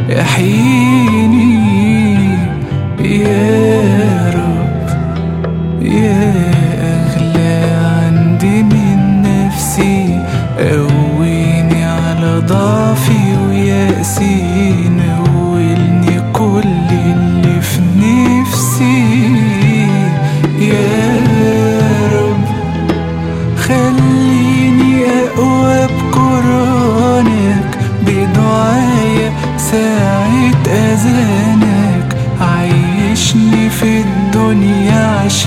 احييني يا رب يا أغلى عندي من نفسي قويني على ضعفي ويأسي نولني كل اللي في نفسي يا رب خليني أقوى بقرانك بدعايا ساعة أذانك عيشني في الدنيا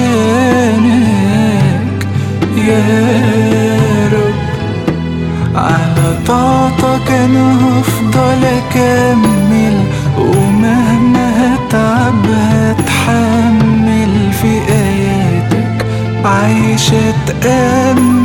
عشانك يا رب على طاعتك أنا هفضل أكمل ومهما هتعب هتحمل في آياتك عايش أتأمل